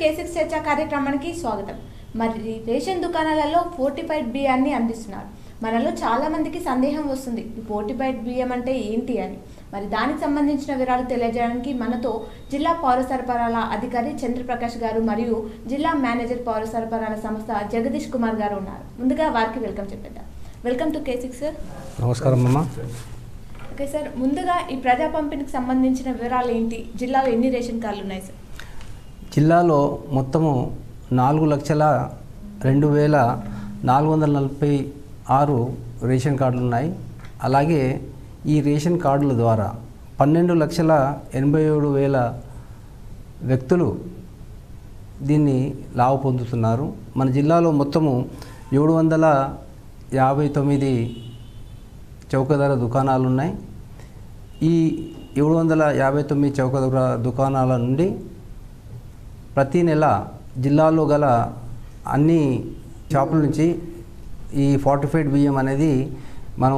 కేసిక్స్ చర్చ కార్యక్రమానికి స్వాగతం మరి రేషన్ దుకాణాలలో ఫోర్టిఫైడ్ బియ్యాన్ని అందిస్తున్నారు మనలో చాలా మందికి సందేహం వస్తుంది ఈ ఫోర్టిఫైడ్ బియ్యం అంటే ఏంటి అని మరి దానికి సంబంధించిన వివరాలు తెలియజేయడానికి మనతో జిల్లా పౌర సరఫరాల అధికారి చంద్రప్రకాష్ గారు మరియు జిల్లా మేనేజర్ పౌర సరఫరాల సంస్థ జగదీష్ కుమార్ గారు ఉన్నారు ముందుగా వారికి వెల్కమ్ చెప్పేద్దాం వెల్కమ్ టు కేసిక్స్ సార్ నమస్కారం అమ్మ ఓకే సార్ ముందుగా ఈ ప్రజా పంపిణీకి సంబంధించిన వివరాలు ఏంటి జిల్లాలో ఎన్ని రేషన్ కార్డులు ఉన్నాయి సార్ జిల్లాలో మొత్తము నాలుగు లక్షల రెండు వేల నాలుగు వందల నలభై ఆరు రేషన్ కార్డులు ఉన్నాయి అలాగే ఈ రేషన్ కార్డుల ద్వారా పన్నెండు లక్షల ఎనభై ఏడు వేల వ్యక్తులు దీన్ని లాభ పొందుతున్నారు మన జిల్లాలో మొత్తము ఏడు వందల యాభై తొమ్మిది చౌకధర దుకాణాలు ఉన్నాయి ఈ ఏడు వందల యాభై తొమ్మిది చౌకధర దుకాణాల నుండి ప్రతి నెల జిల్లాలో గల అన్ని షాపుల నుంచి ఈ ఫార్టిఫైడ్ బియ్యం అనేది మనం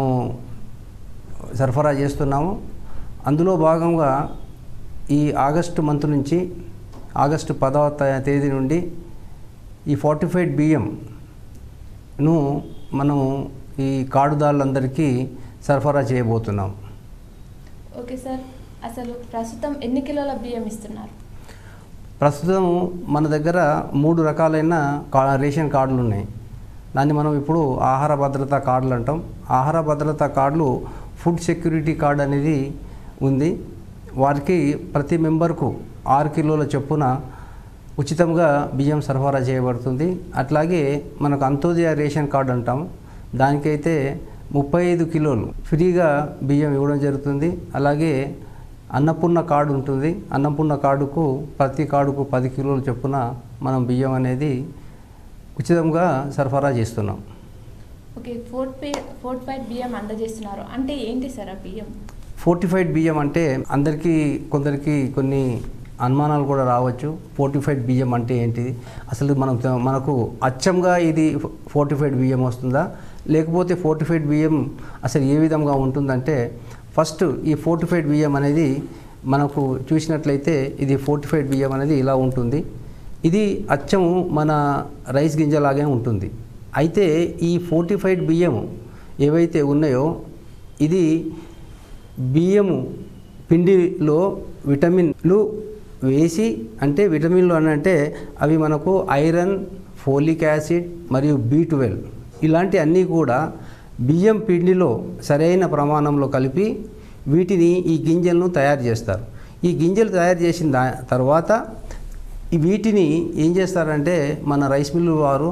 సరఫరా చేస్తున్నాము అందులో భాగంగా ఈ ఆగస్టు మంత్ నుంచి ఆగస్టు పదవ త- తేదీ నుండి ఈ ఫార్టిఫైడ్ బియ్యంను మనము ఈ కార్డుదారులందరికీ సరఫరా చేయబోతున్నాం ఓకే సార్ అసలు ప్రస్తుతం ఎన్ని కిలోల బియ్యం ఇస్తున్నారు ప్రస్తుతం మన దగ్గర మూడు రకాలైన కా రేషన్ కార్డులు ఉన్నాయి దాన్ని మనం ఇప్పుడు ఆహార భద్రతా కార్డులు అంటాం ఆహార భద్రతా కార్డులు ఫుడ్ సెక్యూరిటీ కార్డు అనేది ఉంది వారికి ప్రతి మెంబర్కు ఆరు కిలోల చొప్పున ఉచితంగా బియ్యం సరఫరా చేయబడుతుంది అట్లాగే మనకు అంత్యోదయ రేషన్ కార్డు అంటాం దానికైతే ముప్పై ఐదు కిలోలు ఫ్రీగా బియ్యం ఇవ్వడం జరుగుతుంది అలాగే అన్నపూర్ణ కార్డు ఉంటుంది అన్నపూర్ణ కార్డుకు ప్రతి కార్డుకు పది కిలోల చొప్పున మనం బియ్యం అనేది ఉచితంగా సరఫరా చేస్తున్నాం okay fortified fortified బియ్యం అందజేస్తున్నారు అంటే ఏంటి సార్ ఆ బియ్యం ఫోర్టిఫైడ్ బియ్యం అంటే అందరికీ కొందరికి కొన్ని అనుమానాలు కూడా రావచ్చు ఫోర్టిఫైడ్ బియ్యం అంటే ఏంటిది అసలు మనం మనకు అచ్చంగా ఇది ఫోర్టిఫైడ్ బియ్యం వస్తుందా లేకపోతే ఫోర్టిఫైడ్ బియ్యం అసలు ఏ విధంగా ఉంటుందంటే ఫస్ట్ ఈ ఫోర్టిఫైడ్ బియ్యం అనేది మనకు చూసినట్లయితే ఇది ఫోర్టిఫైడ్ బియ్యం అనేది ఇలా ఉంటుంది ఇది అచ్చము మన రైస్ గింజలాగే ఉంటుంది అయితే ఈ ఫోర్టిఫైడ్ బియ్యం ఏవైతే ఉన్నాయో ఇది బియ్యము పిండిలో విటమిన్లు వేసి అంటే విటమిన్లు అని అంటే అవి మనకు ఐరన్ ఫోలిక్ యాసిడ్ మరియు బి ట్వెల్వ్ ఇలాంటి అన్నీ కూడా బియ్యం పిండిలో సరైన ప్రమాణంలో కలిపి వీటిని ఈ గింజలను తయారు చేస్తారు ఈ గింజలు తయారు చేసిన దా తర్వాత ఈ వీటిని ఏం చేస్తారంటే మన రైస్ మిల్లు వారు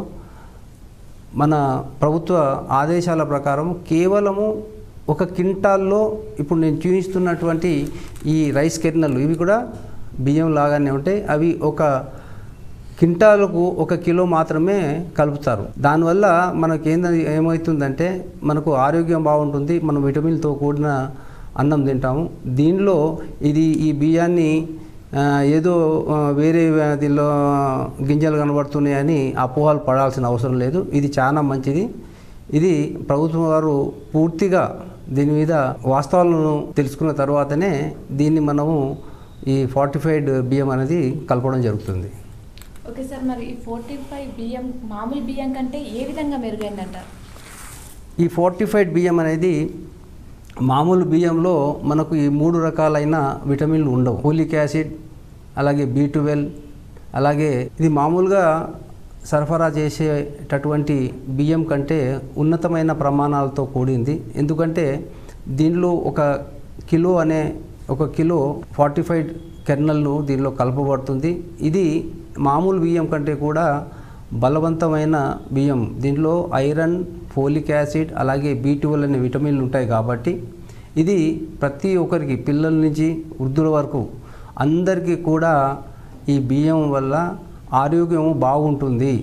మన ప్రభుత్వ ఆదేశాల ప్రకారం కేవలము ఒక క్వింటాల్లో ఇప్పుడు నేను చూపిస్తున్నటువంటి ఈ రైస్ కెర్నలు ఇవి కూడా బియ్యం లాగానే ఉంటాయి అవి ఒక క్వింటాలకు ఒక కిలో మాత్రమే కలుపుతారు దానివల్ల మనకి ఏంది ఏమవుతుందంటే మనకు ఆరోగ్యం బాగుంటుంది మనం విటమిన్తో కూడిన అన్నం తింటాము దీనిలో ఇది ఈ బియ్యాన్ని ఆ, ఏదో ఆ, వేరే దీనిలో గింజలు కనబడుతున్నాయని అపోహలు పడాల్సిన అవసరం లేదు ఇది చాలా మంచిది ఇది ప్రభుత్వం వారు పూర్తిగా దీని మీద వాస్తవాలను తెలుసుకున్న తర్వాతనే దీన్ని మనము ఈ ఫార్టిఫైడ్ బియ్యం అనేది కలపడం జరుగుతుంది ఓకే సార్ మరి ఈ ఫోర్టీ ఫైవ్ బియ్యం మామూలు బియ్యం కంటే ఏ విధంగా మెరుగైందంటారు ఈ ఫోర్టిఫైడ్ బియ్యం అనేది మామూలు బియ్యంలో మనకు ఈ మూడు రకాలైన విటమిన్లు ఉండవు ఫోలిక్ యాసిడ్ అలాగే బి ట్వెల్వ్ అలాగే ఇది మామూలుగా సరఫరా చేసేటటువంటి బియ్యం కంటే ఉన్నతమైన ప్రమాణాలతో కూడింది ఎందుకంటే దీనిలో ఒక కిలో అనే ఒక కిలో ఫార్టిఫైడ్ కెర్నల్ను దీనిలో కలపబడుతుంది ఇది మామూలు బియ్యం కంటే కూడా బలవంతమైన బియ్యం దీంట్లో ఐరన్ ఫోలిక్ యాసిడ్ అలాగే బీటువల్ అనే విటమిన్లు ఉంటాయి కాబట్టి ఇది ప్రతి ఒక్కరికి పిల్లల నుంచి వృద్ధుల వరకు అందరికీ కూడా ఈ బియ్యం వల్ల ఆరోగ్యం బాగుంటుంది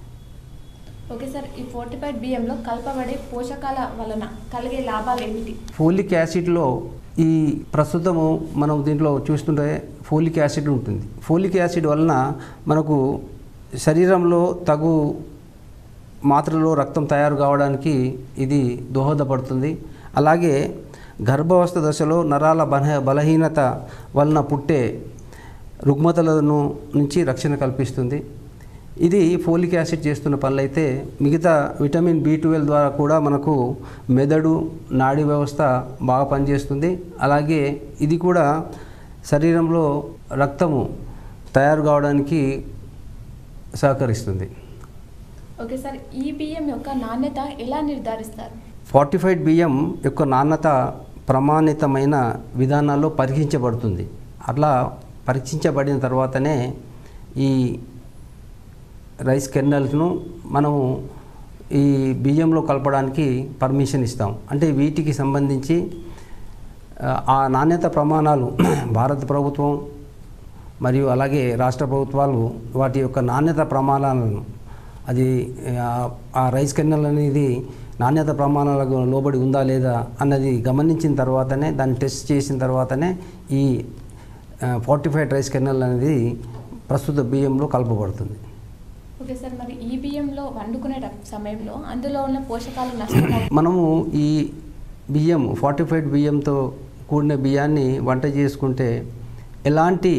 ఓకే సార్ ఈ ఫోర్టీ ఫైవ్ బియ్యంలో కలపబడే పోషకాల వలన కలిగే లాభాలు ఏమిటి ఫోలిక్ యాసిడ్లో ఈ ప్రస్తుతము మనం దీంట్లో చూస్తుంటే ఫోలిక్ యాసిడ్ ఉంటుంది ఫోలిక్ యాసిడ్ వలన మనకు శరీరంలో తగు మాత్రలో రక్తం తయారు కావడానికి ఇది దోహదపడుతుంది అలాగే గర్భావస్థ దశలో నరాల బలహ బలహీనత వలన పుట్టే రుగ్మతలను నుంచి రక్షణ కల్పిస్తుంది ఇది ఫోలిక్ యాసిడ్ చేస్తున్న పనులైతే మిగతా విటమిన్ బి ట్వెల్వ్ ద్వారా కూడా మనకు మెదడు నాడీ వ్యవస్థ బాగా పనిచేస్తుంది అలాగే ఇది కూడా శరీరంలో రక్తము తయారు కావడానికి సహకరిస్తుంది ఓకే సార్ ఈ బియ్యం యొక్క నాణ్యత ఎలా నిర్ధారిస్తారు ఫార్టిఫైడ్ బియ్యం యొక్క నాణ్యత ప్రమాణితమైన విధానాల్లో పరీక్షించబడుతుంది అట్లా పరీక్షించబడిన తర్వాతనే ఈ రైస్ కెర్నల్స్ను మనము ఈ బియ్యంలో కలపడానికి పర్మిషన్ ఇస్తాం అంటే వీటికి సంబంధించి ఆ, ఆ నాణ్యత ప్రమాణాలు భారత ప్రభుత్వం మరియు అలాగే రాష్ట్ర ప్రభుత్వాలు వాటి యొక్క నాణ్యత ప్రమాణాలను అది ఆ, ఆ రైస్ కెన్నల్ అనేది నాణ్యత ప్రమాణాలకు లోబడి ఉందా లేదా అన్నది గమనించిన తర్వాతనే దాన్ని టెస్ట్ చేసిన తర్వాతనే ఈ ఫార్టిఫైడ్ రైస్ కెన్నల్ అనేది ప్రస్తుత బియ్యంలో కలపబడుతుంది ఓకే సార్ మరి ఈ బియ్యంలో వండుకునే సమయంలో అందులో ఉన్న పోషకాలు నష్టం మనము ఈ బియ్యం ఫార్టిఫైడ్ బియ్యంతో కూడిన బియ్యాన్ని వంట చేసుకుంటే ఎలాంటి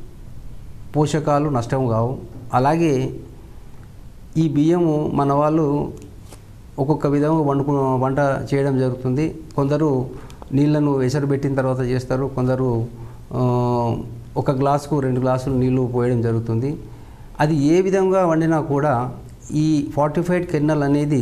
పోషకాలు నష్టం కావు అలాగే ఈ బియ్యము మన వాళ్ళు ఒక్కొక్క విధంగా వండుకు వంట చేయడం జరుగుతుంది కొందరు నీళ్లను ఎసరబెట్టిన తర్వాత చేస్తారు కొందరు ఆ, ఒక గ్లాసుకు రెండు గ్లాసులు నీళ్లు పోయడం జరుగుతుంది అది ఏ విధంగా వండినా కూడా ఈ ఫార్టిఫైడ్ కెన్నల్ అనేది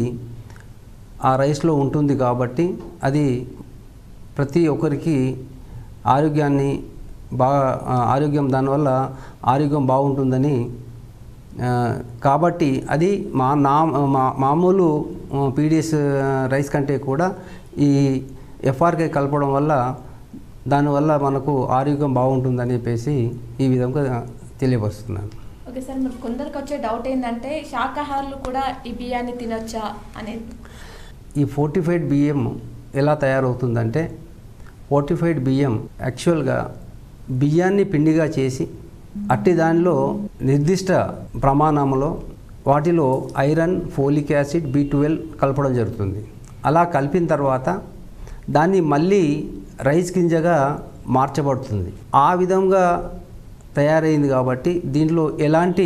ఆ రైస్లో ఉంటుంది కాబట్టి అది ప్రతి ఒక్కరికి ఆరోగ్యాన్ని బాగా ఆ, ఆరోగ్యం దానివల్ల ఆరోగ్యం బాగుంటుందని ఆ, కాబట్టి అది మా నా మా- మామూలు పీడిఎస్ రైస్ కంటే కూడా ఈ ఎఫ్ఆర్కే కలపడం వల్ల దానివల్ల మనకు ఆరోగ్యం బాగుంటుందని చెప్పేసి ఈ విధంగా తెలియపరుస్తున్నాను ఓకే సార్ మరి కొందరికి వచ్చే డౌట్ ఏంటంటే శాకాహారులు కూడా ఈ బియ్యాన్ని తినొచ్చా అనేది ఈ ఫోర్టిఫైడ్ బియ్యం ఎలా తయారవుతుందంటే ఫోర్టిఫైడ్ బియ్యం యాక్చువల్గా బియ్యాన్ని పిండిగా చేసి అట్టి దానిలో నిర్దిష్ట ప్రమాణంలో వాటిలో iron folic acid B twelve కలపడం జరుగుతుంది అలా కలిపిన తర్వాత దాన్ని మళ్ళీ రైస్ గింజగా మార్చబడుతుంది ఆ విధంగా తయారైంది కాబట్టి దీంట్లో ఎలాంటి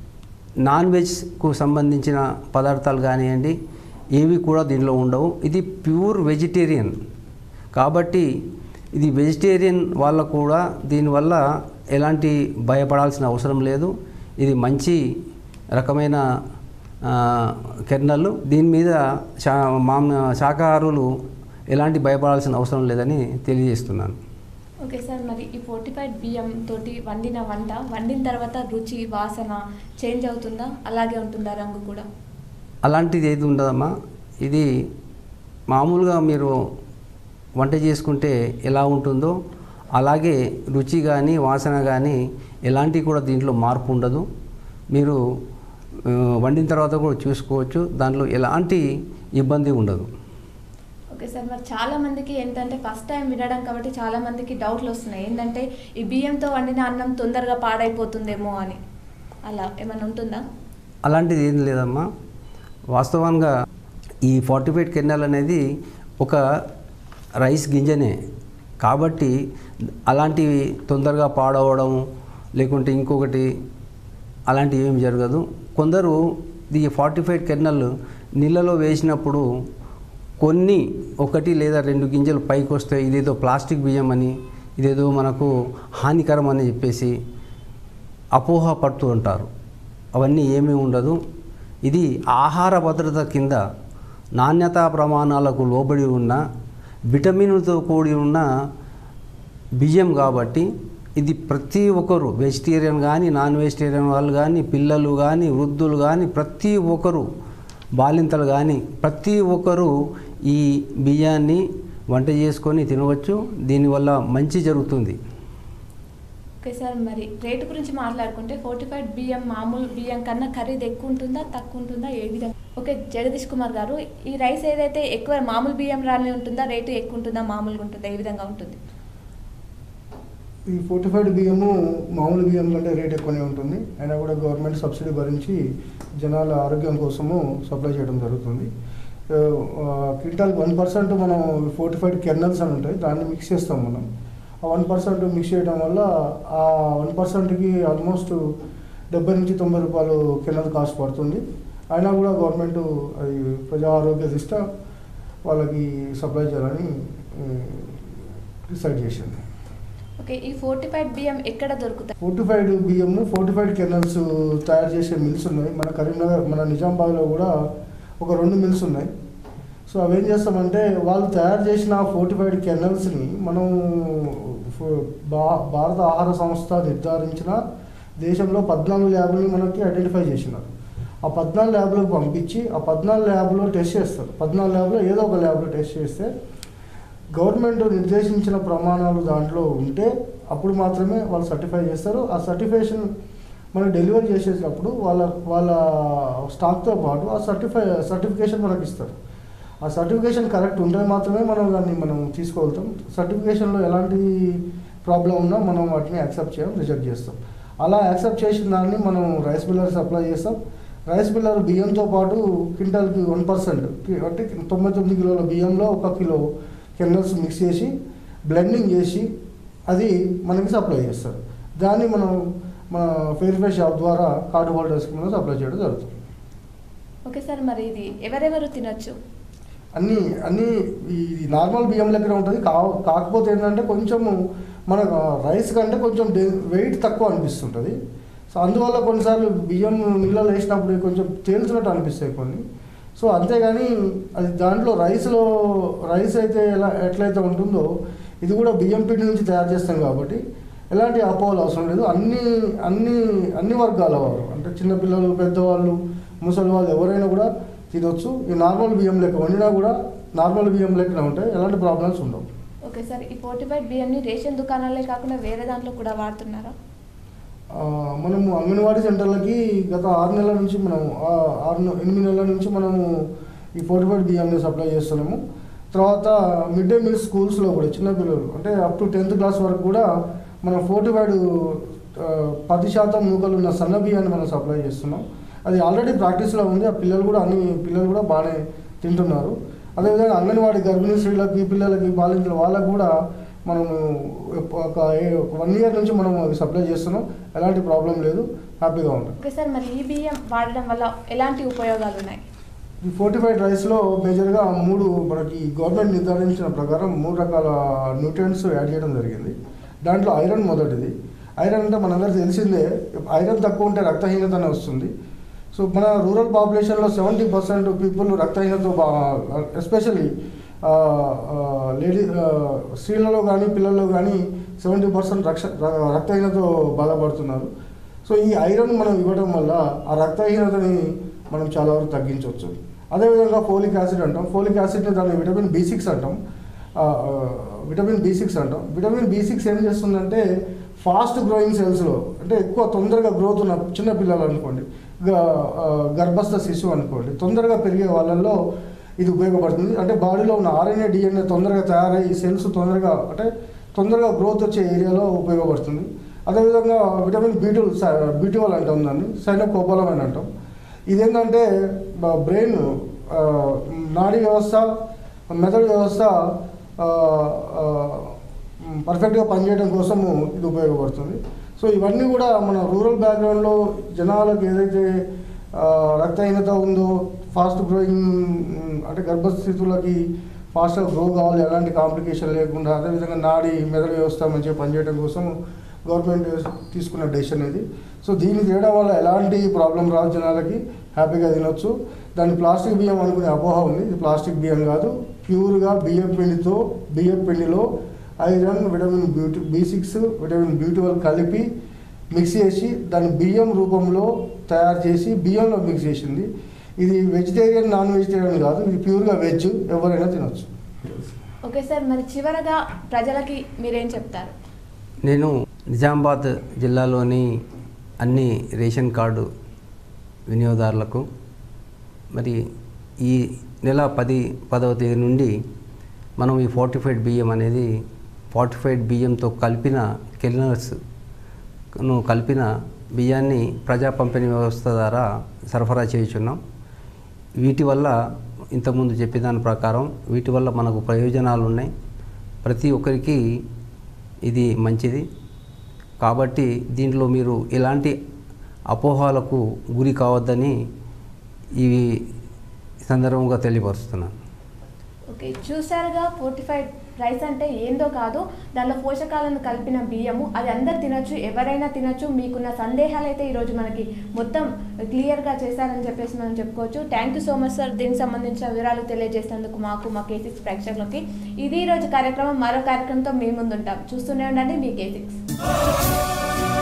నాన్ వెజ్కు సంబంధించిన పదార్థాలు కానివ్వండి ఏవి కూడా దీనిలో ఉండవు ఇది ప్యూర్ వెజిటేరియన్ కాబట్టి ఇది వెజిటేరియన్ వాళ్ళకు కూడా దీనివల్ల ఎలాంటి భయపడాల్సిన అవసరం లేదు ఇది మంచి రకమైన ఆ, కెర్నల్ దీని మీద శా మామ శాకాహారులు ఎలాంటి భయపడాల్సిన అవసరం లేదని తెలియజేస్తున్నాను ఓకే సార్ మరి ఈ ఫోర్టిఫైడ్ బియ్యం తోటి వండిన వంట వండిన తర్వాత రుచి వాసన చేంజ్ అవుతుందా అలాగే ఉంటుందా రంగు కూడా అలాంటిది ఏది ఉండదమ్మా ఇది మామూలుగా మీరు వంట చేసుకుంటే ఎలా ఉంటుందో అలాగే రుచి కానీ వాసన కానీ ఎలాంటి కూడా దీంట్లో మార్పు ఉండదు మీరు ఆ, వండిన తర్వాత కూడా చూసుకోవచ్చు దాంట్లో ఎలాంటి ఇబ్బంది ఉండదు ఓకే సార్ మరి చాలా మందికి ఏంటంటే ఫస్ట్ టైం వినడం కాబట్టి చాలా మందికి డౌట్లు వస్తున్నాయి ఏంటంటే ఈ బియ్యంతో వండిన అన్నం తొందరగా పాడైపోతుందేమో అని అలా ఏమైనా ఉంటుందా అలాంటిది ఏం లేదమ్మా వాస్తవంగా ఈ ఫార్టిఫైడ్ కెన్నల్ అనేది ఒక రైస్ గింజనే కాబట్టి అలాంటివి తొందరగా పాడవడం లేకుంటే ఇంకొకటి అలాంటివి ఏం జరగదు కొందరు ఈ ఫార్టిఫైడ్ కెన్నల్ నీళ్ళలో వేసినప్పుడు కొన్ని ఒకటి లేదా రెండు గింజలు పైకి వస్తాయి ఇదేదో ప్లాస్టిక్ బియ్యం అని ఇదేదో మనకు హానికరం అని చెప్పేసి అపోహ పడుతూ ఉంటారు అవన్నీ ఏమీ ఉండదు ఇది ఆహార భద్రత కింద నాణ్యతా ప్రమాణాలకు లోబడి ఉన్న విటమిన్లతో కూడి ఉన్న బియ్యం కాబట్టి ఇది ప్రతి ఒక్కరు వెజిటేరియన్ కానీ నాన్ వెజిటేరియన్ వాళ్ళు కానీ పిల్లలు కానీ వృద్ధులు కానీ ప్రతి ఒక్కరు బాలింతలు కానీ ప్రతి ఒక్కరు ఈ బియ్యాన్ని వంట చేసుకొని తినవచ్చు దీనివల్ల మంచి జరుగుతుంది ఓకే సార్ మరి రేటు గురించి మాట్లాడుకుంటే ఫోర్టిఫైడ్ బియ్యం మామూలు బియ్యం కన్నా ఖరీదు ఎక్కువ ఉంటుందా తక్కువ ఉంటుందా ఏ విధంగా ఓకే జగదీష్ కుమార్ గారు ఈ రైస్ ఏదైతే ఎక్కువ మామూలు బియ్యం రాని ఉంటుందా రేటు ఎక్కువ ఉంటుందా మామూలుగా ఉంటుందా ఏ విధంగా ఉంటుంది ఈ ఫోర్టిఫైడ్ బియ్యము మామూలు బియ్యం కంటే రేట్ ఎక్కువనే ఉంటుంది అయినా కూడా గవర్నమెంట్ సబ్సిడీ భరించి జనాల ఆరోగ్యం కోసము సప్లై చేయడం జరుగుతుంది క్వింటాల్ వన్ పర్సెంట్ మనం ఫోర్టిఫైడ్ కెర్నల్స్ అని ఉంటాయి దాన్ని మిక్స్ చేస్తాం మనం ఆ వన్ పర్సెంట్ మిక్స్ చేయడం వల్ల ఆ వన్ పర్సెంట్కి ఆల్మోస్ట్ డెబ్బై నుంచి తొంభై రూపాయలు కెనల్ కాస్ట్ పడుతుంది అయినా కూడా గవర్నమెంట్ అది ప్రజా ఆరోగ్య దృష్ట వాళ్ళకి సప్లై చేయాలని డిసైడ్ చేసింది ఓకే ఈ ఫోర్టిఫైడ్ బియ్యం ఎక్కడ దొరుకుతాయి ఫోర్టిఫైడ్ బియ్యము ఫోర్టిఫైడ్ కెనల్స్ తయారు చేసే మిల్స్ ఉన్నాయి మన కరీంనగర్ మన నిజామాబాద్లో కూడా ఒక రెండు మిల్స్ ఉన్నాయి సో అవి ఏం చేస్తామంటే వాళ్ళు తయారు చేసిన ఫోర్టిఫైడ్ కెనల్స్ని మనం ఫో- భా భారత ఆహార సంస్థ నిర్ధారించిన దేశంలో పద్నాలుగు ల్యాబ్ని మనకి ఐడెంటిఫై చేసినారు ఆ పద్నాలుగు ల్యాబ్లకు పంపించి ఆ పద్నాలుగు ల్యాబ్లో టెస్ట్ చేస్తారు పద్నాలుగు ల్యాబ్లో ఏదో ఒక ల్యాబ్లో టెస్ట్ చేస్తే గవర్నమెంట్ నిర్దేశించిన ప్రమాణాలు దాంట్లో ఉంటే అప్పుడు మాత్రమే వాళ్ళు సర్టిఫై చేస్తారు ఆ సర్టిఫికేషన్ మనం డెలివరీ చేసేటప్పుడు వాళ్ళ వాళ్ళ స్టాక్తో పాటు ఆ సర్టిఫై సర్టిఫికేషన్ మనకి ఇస్తారు ఆ సర్టిఫికేషన్ కరెక్ట్ ఉంటే మాత్రమే మనం దాన్ని మనం తీసుకోగలుగుతాం సర్టిఫికేషన్లో ఎలాంటి ప్రాబ్లం ఉన్నా మనం వాటిని యాక్సెప్ట్ చేయడం రిజెక్ట్ చేస్తాం అలా యాక్సెప్ట్ చేసిన దాన్ని మనం రైస్ మిల్లర్ సప్లై చేస్తాం రైస్ మిల్లర్ బియ్యంతో పాటు క్వింటాల్కి వన్ పర్సెంట్ అంటే తొంభై తొమ్మిది కిలోల బియ్యంలో ఒక కిలో కెన్నల్స్ మిక్స్ చేసి బ్లెండింగ్ చేసి అది మనకి సప్లై చేస్తారు దాన్ని మనం మన ఫెయిర్ఫేర్ షాప్ ద్వారా కార్డు హోల్డర్స్కి మనం సప్లై చేయడం జరుగుతుంది ఓకే సార్ మరి ఇది ఎవరెవరు తినొచ్చు అన్నీ అన్నీ ఈ నార్మల్ బియ్యం లెక్కనే ఉంటుంది కా కాకపోతే ఏంటంటే కొంచెము మన రైస్ కంటే కొంచెం వెయిట్ తక్కువ అనిపిస్తుంటుంది సో అందువల్ల కొన్నిసార్లు బియ్యం నీళ్ళలో వేసినప్పుడు కొంచెం తేల్చినట్టు అనిపిస్తాయి కొన్ని సో అంతేగాని అది దాంట్లో రైస్లో రైస్ అయితే ఎలా ఎట్లయితే ఉంటుందో ఇది కూడా బియ్యం పిండి నుంచి తయారు చేస్తాం కాబట్టి ఎలాంటి అపోహలు అవసరం లేదు అన్ని అన్ని అన్ని వర్గాల వారు అంటే చిన్నపిల్లలు పెద్దవాళ్ళు ముసలి వాళ్ళు ఎవరైనా కూడా తినొచ్చు ఈ నార్మల్ బియ్యం లెక్క వండినా కూడా నార్మల్ బియ్యం లెక్కనే ఉంటాయి ఎలాంటి ప్రాబ్లమ్స్ ఉండవు ఓకే సార్ ఈ ఫోర్టిఫైడ్ బియ్యంని రేషన్ దుకాణాలే కాకుండా వేరే దాంట్లో కూడా వాడుతున్నారా ఆ, మనము అంగన్వాడీ సెంటర్లకి గత ఆరు నెలల నుంచి మనం ఆ, ఆరు నె- ఎనిమిది నెలల నుంచి మనము ఈ ఫోర్టిఫైడ్ బియ్యాన్ని సప్లై చేస్తున్నాము తర్వాత మిడ్ డే మీల్ స్కూల్స్లో కూడా చిన్నపిల్లలు అంటే అప్ టు టెన్త్ క్లాస్ వరకు కూడా మనం ఫోర్టిఫైడ్ పది శాతం నూకలు ఉన్న సన్న బియ్యాన్ని మనం సప్లై చేస్తున్నాం అది ఆల్రెడీ ప్రాక్టీస్లో ఉంది ఆ పిల్లలు కూడా అన్ని పిల్లలు కూడా బాగానే తింటున్నారు అదేవిధంగా అంగన్వాడీ గర్భిణీ స్త్రీలకి పిల్లలకి బాలింతల వాళ్ళకు కూడా మనము ఒక వన్ ఇయర్ నుంచి మనం అది సప్లై చేస్తున్నాం ఎలాంటి ప్రాబ్లం లేదు హ్యాపీగా ఉంటాం ఓకే సార్ మరి ఈ బియ్యం వాడడం వల్ల ఎలాంటి ఉపయోగాలు ఉన్నాయి ఈ ఫోర్టిఫైడ్ రైస్లో మేజర్గా మూడు మనకి గవర్నమెంట్ నిర్ధారించిన ప్రకారం మూడు రకాల న్యూట్రియంట్స్ యాడ్ చేయడం జరిగింది దాంట్లో ఐరన్ మొదటిది ఐరన్ అంటే మనందరికీ తెలిసిందే ఐరన్ తక్కువ ఉంటే రక్తహీనత అనే వస్తుంది సో మన రూరల్ పాపులేషన్లో సెవెంటీ పర్సెంట్ పీపుల్ రక్తహీనత ఎస్పెషల్లీ లేడీ స్త్రీలలో కానీ పిల్లల్లో కానీ సెవెంటీ పర్సెంట్ రక్ష ర- రక్తహీనతో బాధపడుతున్నారు సో ఈ ఐరన్ మనం ఇవ్వడం వల్ల ఆ రక్తహీనతని మనం చాలా వరకు తగ్గించవచ్చు అదేవిధంగా ఫోలిక్ యాసిడ్ అంటాం ఫోలిక్ యాసిడ్ని దాన్ని విటమిన్ బి సిక్స్ అంటాం ఆ, ఆ, విటమిన్ బి సిక్స్ అంటాం విటమిన్ బి సిక్స్ ఏం చేస్తుందంటే ఫాస్ట్ గ్రోయింగ్ సెల్స్లో అంటే ఎక్కువ తొందరగా గ్రోత్ ఉన్న చిన్న పిల్లలు అనుకోండి గ- ఆ, గర్భస్థ శిశువు అనుకోండి తొందరగా పెరిగే వాళ్ళల్లో ఇది ఉపయోగపడుతుంది అంటే బాడీలో ఉన్న ఆర్ఎన్ఏ డిఎన్ఏ తొందరగా తయారయ్యి సెల్స్ తొందరగా అంటే తొందరగా గ్రోత్ వచ్చే ఏరియాలో ఉపయోగపడుతుంది అదేవిధంగా vitamin B two B twelve అంటాం దాన్ని సైనోకోపలం అని అంటాం ఇదేంటంటే బ్రెయిన్ నాడీ వ్యవస్థ మెదడు వ్యవస్థ పర్ఫెక్ట్గా పనిచేయడం కోసము ఇది ఉపయోగపడుతుంది సో ఇవన్నీ కూడా మన రూరల్ బ్యాక్గ్రౌండ్లో జనాలకు ఏదైతే ఆ, రక్తహీనత ఉందో ఫాస్ట్ గ్రోయింగ్ అంటే గర్భస్థితులకి ఫాస్ట్గా గ్రో కావాలి ఎలాంటి కాంప్లికేషన్ లేకుండా అదేవిధంగా నాడి మెదడు వ్యవస్థ మంచిగా పనిచేయడం కోసం గవర్నమెంట్ తీసుకున్న డెసిషన్ ఇది సో దీన్ని చేయడం వల్ల ఎలాంటి ప్రాబ్లం రాదు జనాలకి హ్యాపీగా తినొచ్చు దాన్ని ప్లాస్టిక్ బియ్యం అనుకునే అపోహ ఉంది ఇది ప్లాస్టిక్ బియ్యం కాదు ప్యూర్గా బియ్యం పిండితో బియ్యం పిండిలో ఐరన్ విటమిన్ బ్యూటి B six vitamin B twelve కలిపి మిక్స్ చేసి దాన్ని బియ్యం రూపంలో తయారు చేసి బియ్యంలో మిక్స్ చేసింది ఇది వెజిటేరియన్ నాన్ వెజిటేరియన్ కాదు ఇది ప్యూర్గా వెజ్ ఎవరైనా తినొచ్చు ఓకే సార్ మరి చివరగా ప్రజలకి మీరేం చెప్తారు నేను నిజామాబాద్ జిల్లాలోని అన్ని రేషన్ కార్డు వినియోగదారులకు మరి ఈ నెల పది పదవ తేదీ నుండి మనం ఈ ఫార్టిఫైడ్ బియ్యం అనేది ఫార్టిఫైడ్ బియ్యంతో కలిపిన కెలినర్స్ను కలిపిన బియ్యాన్ని ప్రజా పంపిణీ వ్యవస్థ ద్వారా సరఫరా చేయుచున్నాం వీటి వల్ల ఇంతకుముందు చెప్పిన దాని ప్రకారం వీటి వల్ల మనకు ప్రయోజనాలు ఉన్నాయి ప్రతి ఒక్కరికి ఇది మంచిది కాబట్టి దీంట్లో మీరు ఎలాంటి అపోహాలకు గురి కావద్దని ఈ సందర్భంగా తెలియపరుస్తున్నాను ఓకే చూసారుగా ఫోర్టిఫైడ్ రైస్ అంటే ఏందో కాదు దానిలో పోషకాలను కలిపిన బియ్యము అది అందరు తినొచ్చు ఎవరైనా తినొచ్చు మీకున్న సందేహాలు అయితే ఈరోజు మనకి మొత్తం క్లియర్గా చేశారని చెప్పేసి మనం చెప్పుకోవచ్చు thank you so much sir దీనికి సంబంధించిన వివరాలు తెలియజేసినందుకు మాకు మా కే సిక్స్ ప్రేక్షకులకి ఇది ఈ రోజు కార్యక్రమం మరో కార్యక్రమంతో మీ ముందుంటాం చూస్తూనే ఉండండి మీ కే సిక్స్